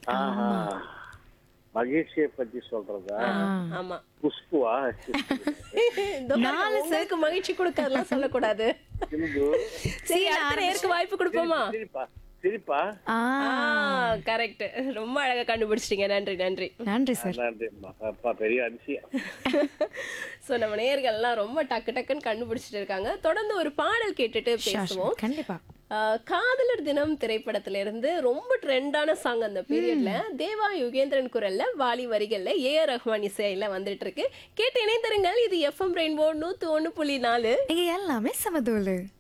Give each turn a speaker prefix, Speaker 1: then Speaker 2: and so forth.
Speaker 1: ஆஹா மகிழ்ச்சியை பத்தி சொல்றதா
Speaker 2: ஆமா
Speaker 1: குஷ்புவா
Speaker 2: இந்த பாருங்க, உங்களுக்கு மகிழ்ச்சி கொடுக்கறதெல்லாம் சொல்லக்கூடாது
Speaker 1: சிம்பு
Speaker 2: சரி அடுத்த நேருக்கு வாய்ப்பு கொடுப்போமா
Speaker 1: சிரிப்பா சிரிப்பா
Speaker 3: ஆ
Speaker 2: கரெக்ட் ரொம்ப அழகா கண்டுபிடிச்சிட்டீங்க நன்றி நன்றி
Speaker 3: நன்றி சார்
Speaker 1: நன்றிம்மா அப்பா பெரிய அதிசயம்
Speaker 2: சோ நம்ம நேயர்கள்லாம் ரொம்ப டக்கு டக்குன்னு கண்டுபிடிச்சிட்டு இருக்காங்க தொடர்ந்து ஒரு பாடல் கேட்டுட்டு பேசுவோம்
Speaker 3: கண்டிப்பா
Speaker 2: ஆஹ் காதலர் தினம் திரைப்படத்துல இருந்து ரொம்ப ட்ரெண்டான சாங் அந்த பீரியட்ல தேவா யுகேந்திரன் குரல்ல வாலி வரிகள்ல ஏ ஆர் ரஹ்மான் இசையில வந்துட்டு இருக்கு கேட்டு இணைந்திருங்கள் இது எஃப்எம் ரெயின்போ நூத்து ஒண்ணு புள்ளி நாலு
Speaker 3: இங்க எல்லாமே சமதூளு